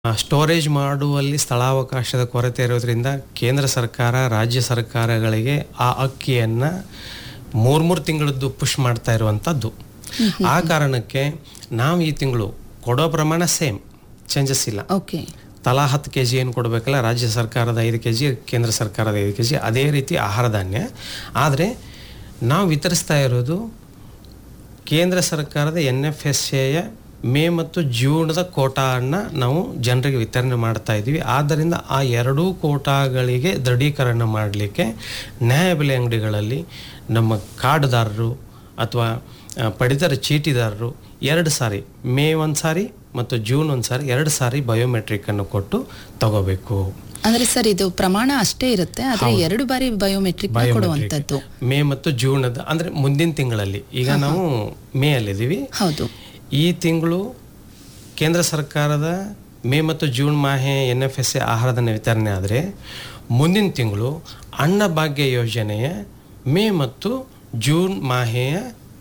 Storage ಮಾಡುವಲ್ಲಿ ಸ್ಥಳಾವಕಾಶದ ಕೊರತೆ ಇರೋದ್ರಿಂದ ಕೇಂದ್ರ ಸರ್ಕಾರ ರಾಜ್ಯ ಸರ್ಕಾರಗಳಿಗೆ ಆ ಅಕ್ಕಿಯನ್ನು ಮೂರು ಮೂರು ತಿಂಗಳದ್ದು ಪುಷ್ ಮಾಡ್ತಾ ಇರುವಂಥದ್ದು ಆ ಕಾರಣಕ್ಕೆ ನಾವು ಈ ತಿಂಗಳು ಕೊಡೋ ಪ್ರಮಾಣ ಸೇಮ್ ಚೇಂಜಸ್ ಇಲ್ಲ ಓಕೆ ತಲಾ ಹತ್ತು ಕೆ ಜಿ ಏನು ಕೊಡಬೇಕಲ್ಲ ರಾಜ್ಯ ಸರ್ಕಾರದ ಐದು ಕೆ ಜಿ ಕೇಂದ್ರ ಸರ್ಕಾರದ ಐದು ಕೆ ಜಿ ಅದೇ ರೀತಿ ಆಹಾರ ಧಾನ್ಯ ಆದರೆ ನಾವು ವಿತರಿಸ್ತಾ ಇರೋದು ಕೇಂದ್ರ ಸರ್ಕಾರದ ಎನ್ ಎಫ್ ಎಸ್ ಎಯ ಮೇ ಮತ್ತು ಜೂನ್ದ ಕೋಟಾನ ನಾವು ಜನರಿಗೆ ವಿತರಣೆ ಮಾಡ್ತಾ ಇದ್ದೀವಿ ಆದ್ದರಿಂದ ಆ ಎರಡೂ ಕೋಟಾಗಳಿಗೆ ದೃಢೀಕರಣ ಮಾಡಲಿಕ್ಕೆ ನ್ಯಾಯಬೆಲೆ ಅಂಗಡಿಗಳಲ್ಲಿ ನಮ್ಮ ಕಾರ್ಡ್ದಾರರು ಅಥವಾ ಆ, ಪಡಿತರ ಚೀಟಿದಾರರು ಎರಡು ಸಾರಿ ಮೇ ಒಂದು ಸಾರಿ ಮತ್ತು ಜೂನ್ ಒಂದು ಸಾರಿ ಎರಡು ಸಾರಿ ಬಯೋಮೆಟ್ರಿಕನ್ನು ಕೊಟ್ಟು ತಗೋಬೇಕು ಅಂದ್ರೆ ಸರ್ ಇದು ಪ್ರಮಾಣ ಅಷ್ಟೇ ಇರುತ್ತೆ ಆದ್ರೆ ಎರಡು ಬಾರಿ ಬಯೋಮೆಟ್ರಿಕ್ ಕೊಡುವಂತದ್ದು ಮೇ ಮತ್ತು ಜೂನ್ ಅಂದ್ರೆ ಮುಂದಿನ ತಿಂಗಳಲ್ಲಿ ಈಗ ನಾವು ಮೇ ಅಲ್ಲಿದ್ದೀವಿ ಹೌದು ಈ ತಿಂಗಳು ಕೇಂದ್ರ ಸರ್ಕಾರದ ಮೇ ಮತ್ತು ಜೂನ್ ಮಾಹೆ ಎನ್ ಎಫ್ ಎಸ್ ಎ ಆಹಾರಧಾನ್ಯ ವಿತರಣೆ ಆದರೆ ಮುಂದಿನ ತಿಂಗಳು ಅನ್ನಭಾಗ್ಯ ಯೋಜನೆಯ ಮೇ ಮತ್ತು ಜೂನ್ ಮಾಹೆಯ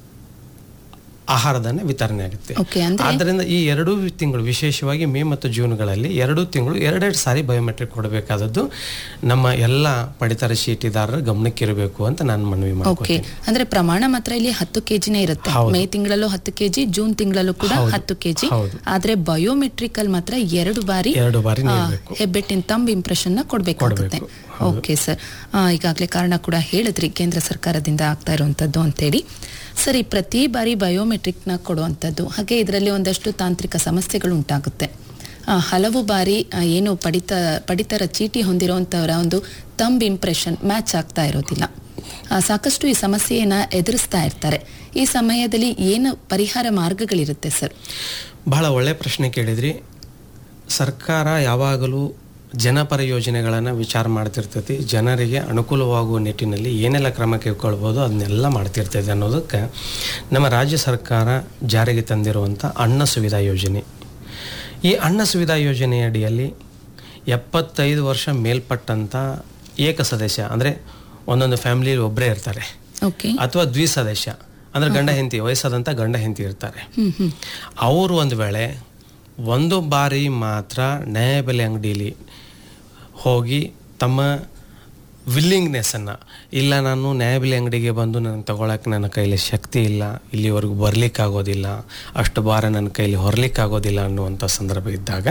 ಆಹಾರಧಾನ್ಯ ವಿತರಣೆ ಆಗುತ್ತೆ ಓಕೆ ಅಂದ್ರೆ ಆದ್ದರಿಂದ ಈ ಎರಡೂ ತಿಂಗಳು ವಿಶೇಷವಾಗಿ ಮೇ ಮತ್ತು ಜೂನ್ಗಳಲ್ಲಿ ಎರಡೂ ತಿಂಗಳು ಎರಡೆರಡು ಸಾರಿ ಬಯೋಮೆಟ್ರಿಕ್ ಕೊಡಬೇಕಾದದ್ದು ನಮ್ಮ ಎಲ್ಲ ಪಡಿತರ ಚೀಟಿದಾರರ ಗಮನಕ್ಕಿರಬೇಕು ಅಂತ ನಾನು ಮನವಿ ಓಕೆ ಮಾಡ್ಕೊತೀನಿ ಅಂದ್ರೆ ಪ್ರಮಾಣ ಮಾತ್ರ ಇಲ್ಲಿ ಹತ್ತು ಕೆಜಿನೇ ಇರುತ್ತೆ ಮೇ ತಿಂಗಳಲ್ಲೂ ಹತ್ತು ಕೆಜಿ ಜೂನ್ ತಿಂಗಳಲ್ಲೂ ಕೂಡ ಹತ್ತು ಕೆಜಿ ಹೌದು. ಆದ್ರೆ ಬಯೋಮೆಟ್ರಿಕ್ ಅಲ್ಲಿ ಮಾತ್ರ ಎರಡು ಬಾರಿ ಎರಡು ಬಾರಿ ಆ, ನೀಡಬೇಕು ಹೆಬ್ಬೆಟ್ಟಿನ ತಂಬ್ ಇಂಪ್ರೆಷನ್ ನ ಕೊಡ್ಬೇಕಾಗುತ್ತೆ ಓಕೆ ಸರ್ ಈಗಾಗಲೇ ಕಾರಣ ಕೂಡ ಹೇಳಿದ್ರಿ ಕೇಂದ್ರ ಸರ್ಕಾರದಿಂದ ಆಗ್ತಾ ಇರುವಂತದ್ದು ಅಂತೇಳಿ ಸರಿ ಪ್ರತಿ ಬಾರಿ ಬಯೋಮೆಟ್ರಿಕ್ ನ ಕೊಡುವಂಥದ್ದು ಹಾಗೆ ಇದರಲ್ಲಿ ಒಂದಷ್ಟು ತಾಂತ್ರಿಕ ಸಮಸ್ಯೆಗಳು ಉಂಟಾಗುತ್ತೆ ಆ, ಹಲವು ಬಾರಿ ಆ, ಏನು ಪಡಿತ ಪಡಿತರ ಚೀಟಿ ಹೊಂದಿರುವಂತವರ ಒಂದು ತಂಬ್ ಇಂಪ್ರೆಷನ್ ಮ್ಯಾಚ್ ಆಗ್ತಾ ಇರೋದಿಲ್ಲ ಆ, ಸಾಕಷ್ಟು ಈ ಸಮಸ್ಯೆಯನ್ನ ಎದುರಿಸ್ತಾ ಇರ್ತಾರೆ ಈ ಸಮಯದಲ್ಲಿ ಏನು ಪರಿಹಾರ ಮಾರ್ಗಗಳಿರುತ್ತೆ ಸರ್ ಬಹಳ ಒಳ್ಳೆ ಪ್ರಶ್ನೆ ಕೇಳಿದ್ರಿ ಸರ್ಕಾರ ಯಾವಾಗಲೂ ಜನಪರ ಯೋಜನೆಗಳನ್ನು ವಿಚಾರ ಮಾಡ್ತಿರ್ತೈತಿ ಜನರಿಗೆ ಅನುಕೂಲವಾಗುವ ನಿಟ್ಟಿನಲ್ಲಿ ಏನೆಲ್ಲ ಕ್ರಮ ಕೈಗೊಳ್ಬೋದು ಅದನ್ನೆಲ್ಲ ಮಾಡ್ತಿರ್ತೈತೆ ಅನ್ನೋದಕ್ಕೆ ನಮ್ಮ ರಾಜ್ಯ ಸರ್ಕಾರ ಜಾರಿಗೆ ತಂದಿರುವಂಥ ಅನ್ನ ಸುವಿಧಾ ಯೋಜನೆ ಈ ಅನ್ನ ಸುವಿಧಾ ಯೋಜನೆಯ ಅಡಿಯಲ್ಲಿ ಎಪ್ಪತ್ತೈದು ವರ್ಷ ಮೇಲ್ಪಟ್ಟಂಥ ಏಕ ಸದಸ್ಯ ಅಂದರೆ ಒಂದೊಂದು ಫ್ಯಾಮಿಲಿಯಲ್ಲಿ ಒಬ್ಬರೇ ಇರ್ತಾರೆ ಓಕೆ ಅಥವಾ ದ್ವಿಸದಸ್ಯ ಅಂದ್ರೆ ಗಂಡ ಹೆಂಡತಿ ವಯಸ್ಸಾದಂಥ ಗಂಡ ಹೆಂಡತಿ ಇರ್ತಾರೆ ಹ್ಮ್ ಹ್ಮ್ ಅವರು ಒಂದು ವೇಳೆ ಒಂದು ಬಾರಿ ಮಾತ್ರ ನ್ಯಾಯಬೆಲೆ ಅಂಗಡಿಲಿ ಹೋಗಿ ತಮ್ಮ ವಿಲ್ಲಿಂಗ್ನೆಸ್ಸನ್ನು ಇಲ್ಲ ನಾನು ನ್ಯಾಯಬೆಲೆ ಅಂಗಡಿಗೆ ಬಂದು ನನಗೆ ತಗೊಳಕ್ಕೆ ನನ್ನ ಕೈಲಿ ಶಕ್ತಿ ಇಲ್ಲ ಇಲ್ಲಿವರೆಗೂ ಬರಲಿಕ್ಕಾಗೋದಿಲ್ಲ ಅಷ್ಟು ಭಾರ ನನ್ನ ಕೈಲಿ ಹೊರಲಿಕ್ಕಾಗೋದಿಲ್ಲ ಅನ್ನುವಂಥ ಸಂದರ್ಭ ಇದ್ದಾಗ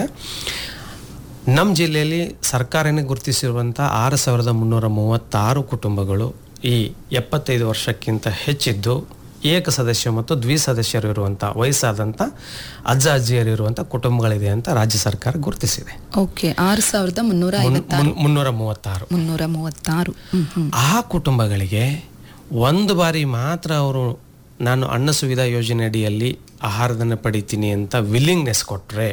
ನಮ್ಮ ಜಿಲ್ಲೆಯಲ್ಲಿ ಸರ್ಕಾರನೇ ಗುರುತಿಸಿರುವಂಥ ಆರು ಸಾವಿರದ ಮುನ್ನೂರ ಮೂವತ್ತಾರು ಕುಟುಂಬಗಳು ಈ ಎಪ್ಪತ್ತೈದು ವರ್ಷಕ್ಕಿಂತ ಹೆಚ್ಚಿದ್ದು ಏಕ ಸದಸ್ಯ ಮತ್ತು ದ್ವಿಸದಸ್ಯರು ಇರುವಂಥ ವಯಸ್ಸಾದಂಥ ಅಜ್ಜ ಅಜ್ಜಿಯರು ಇರುವಂಥ ಕುಟುಂಬಗಳಿದೆ ಅಂತ ರಾಜ್ಯ ಸರ್ಕಾರ ಗುರುತಿಸಿದೆ ಓಕೆ ಆರು ಸಾವಿರದ ಮುನ್ನೂರ ಮುನ್- ಐವತ್ತಾರು ಮುನ್- ಮುನ್ನೂರ ಮೂವತ್ತಾರು ಮುನ್ನೂರ ಮೂವತ್ತಾರು ಹ್ಮ್ ಹ್ಮ್ ಆ ಕುಟುಂಬಗಳಿಗೆ ಒಂದು ಬಾರಿ ಮಾತ್ರ ಅವರು ನಾನು ಅನ್ನ ಸುವಿಧಾ ಯೋಜನೆ ಅಡಿಯಲ್ಲಿ ಆಹಾರದನ್ನು ಪಡಿತೀನಿ ಅಂತ ವಿಲ್ಲಿಂಗ್ನೆಸ್ ಕೊಟ್ಟರೆ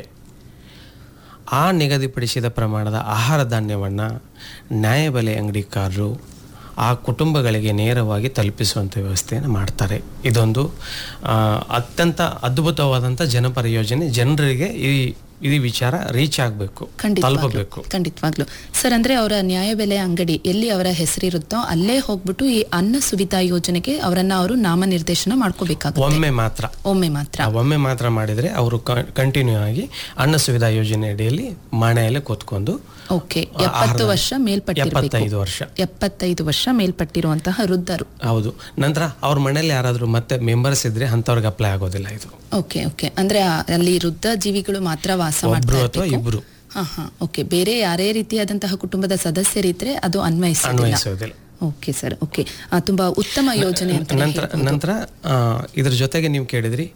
ಆ ನಿಗದಿಪಡಿಸಿದ ಪ್ರಮಾಣದ ಆಹಾರ ಧಾನ್ಯವನ್ನು ನ್ಯಾಯಬೆಲೆ ಅಂಗಡಿಕಾರರು ಆ ಕುಟುಂಬಗಳಿಗೆ ನೇರವಾಗಿ ತಲುಪಿಸುವಂಥ ವ್ಯವಸ್ಥೆಯನ್ನು ಮಾಡ್ತಾರೆ ಇದೊಂದು ಆ, ಅತ್ಯಂತ ಅದ್ಭುತವಾದಂಥ ಜನಪರ ಯೋಜನೆ ಜನರಿಗೆ ಈ ಈ ವಿಚಾರ ರೀಚ್ ಆಗಬೇಕು ಖಂಡಿತವಾಗ್ಲು ತಲುಪಬೇಕು ಖಂಡಿತವಾಗ್ಲು ಸರ್ ಅಂದ್ರೆ ಅವರ ನ್ಯಾಯಬೆಲೆ ಅಂಗಡಿ ಎಲ್ಲಿ ಅವರ ಹೆಸರಿರುತ್ತೋ ಅಲ್ಲೇ ಹೋಗ್ಬಿಟ್ಟು ಈ ಅನ್ನ ಸುವಿಧಾ ಯೋಜನೆಗೆ ಅವರನ್ನ ಅವರು ನಾಮನಿರ್ದೇಶನ ಮಾಡ್ಕೋಬೇಕಾಗುತ್ತೆ ಒಮ್ಮೆ ಮಾತ್ರ ಒಮ್ಮೆ ಮಾತ್ರ ಆ ಒಮ್ಮೆ ಮಾತ್ರ ಮಾಡಿದರೆ ಅವರು ಕಂಟಿನ್ಯೂ ಆಗಿ ಅನ್ನ ಸುವಿಧಾ ಯೋಜನೆ ಅಡಿಯಲ್ಲಿ ಮನೆಯಲ್ಲೇ ಕೂತ್ಕೊಂಡು ಓಕೆ ಎಪ್ಪತ್ತು ವರ್ಷ ಮೇಲ್ಪಟ್ಟಿರಬೇಕು ಎಪ್ಪತ್ತೈದು ವರ್ಷ ಎಪ್ಪತ್ತೈದು ವರ್ಷ ಮೇಲ್ಪಟ್ಟಿರುವಂತಹ ವೃದ್ಧರು ಹೌದು ನಂತರ ಅವ್ರ ಮನೇಲಿ ಯಾರಾದರೂ ಮತ್ತೆ ಮೆಂಬರ್ಸ್ ಇದ್ರೆ ಅಂಥವ್ರಿಗೆ ಅಪ್ಲೈ ಆಗೋದಿಲ್ಲ ಇದು ಓಕೆ ಓಕೆ ಅಂದ್ರೆ ಆ- ಅಲ್ಲಿ ವೃದ್ಧ ಜೀವಿಗಳು ಮಾತ್ರ ವಾಸ ಒಬ್ರು ಮಾಡ್ತಾ ಅಥವಾ ಇರ್ಬೇಕು. ಇಬ್ರು ಹಾ ಹಾ ಓಕೆ ಬೇರೆ ಯಾರೇ ರೀತಿಯಾದಂತಹ ಕುಟುಂಬದ ಸದಸ್ಯರಿದ್ರೆ ಅದು ಅನ್ವಯಿಸೋದಿಲ್ಲ ಅನ್ವಯಿಸೋದಿಲ್ಲ ಓಕೆ ಸರ್ ಓಕೆ ಆ, ತುಂಬಾ ಉತ್ತಮ ಯೋಜನೆ ಅಂತ ನಂತರ ನಂತರ ಆ, ಇದ್ರ ಜೊತೆಗೆ ನೀವು ಕೇಳಿದ್ರಿ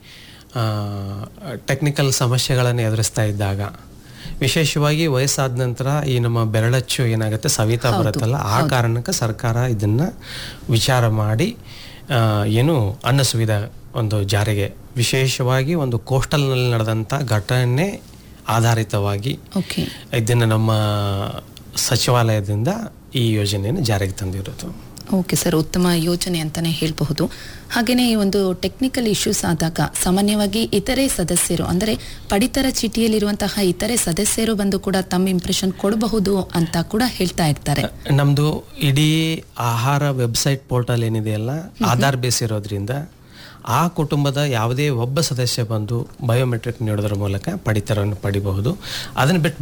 ಟೆಕ್ನಿಕಲ್ ಸಮಸ್ಯೆಗಳನ್ನು ಎದುರಿಸ್ತಾ ಇದ್ದಾಗ ವಿಶೇಷವಾಗಿ ವಯಸ್ಸಾದ ನಂತರ ಈ ನಮ್ಮ ಬೆರಳಚ್ಚು ಏನಾಗುತ್ತೆ ಸವಿತಾ ಬರುತ್ತಲ್ಲ ಆ ಕಾರಣಕ್ಕೆ ಸರ್ಕಾರ ಇದನ್ನ ವಿಚಾರ ಮಾಡಿ ಆ, ಏನು ಅನ್ನ ಸುವಿಧಾ ಒಂದು ಜಾರಿಗೆ ವಿಶೇಷವಾಗಿ ಒಂದು ಕೋಸ್ಟಲ್ನಲ್ಲಿ ನಡೆದಂಥ ಘಟನೆ ಆಧಾರಿತವಾಗಿ ಓಕೆ ಇದನ್ನು ನಮ್ಮ ಸಚಿವಾಲಯದಿಂದ ಈ ಯೋಜನೆಯನ್ನು ಜಾರಿಗೆ ತಂದಿರೋದು ಓಕೆ ಸರ್ ಉತ್ತಮ ಯೋಜನೆ ಅಂತಾನೆ ಹೇಳಬಹುದು ಹಾಗೆಯೇ ಈ ಒಂದು ಟೆಕ್ನಿಕಲ್ ಇಶ್ಯೂಸ್ ಆದಾಗ ಸಾಮಾನ್ಯವಾಗಿ ಇತರೆ ಸದಸ್ಯರು ಅಂದರೆ ಪಡಿತರ ಚೀಟಿಯಲ್ಲಿರುವಂತಹ ಇತರೆ ಸದಸ್ಯರು ಬಂದು ಕೂಡ ತಮ್ಮ ಇಂಪ್ರೆಷನ್ ಕೊಡಬಹುದು ಅಂತ ಕೂಡ ಹೇಳ್ತಾ ಇರ್ತಾರೆ ನಮ್ಮದು ಇಡೀ ಆಹಾರ ವೆಬ್ಸೈಟ್ ಪೋರ್ಟಲ್ ಏನಿದೆಯಲ್ಲ ಆಧಾರ್ ಬೇಸ್ ಇರೋದ್ರಿಂದ ಆ ಕುಟುಂಬದ ಯಾವುದೇ ಒಬ್ಬ ಸದಸ್ಯ ಬಂದು ಬಯೋಮೆಟ್ರಿಕ್ ನೀಡೋದ್ರ ಮೂಲಕ ಪಡಿತರವನ್ನು ಪಡಿಬಹುದು ಅದನ್ನು ಬಿಟ್ಟು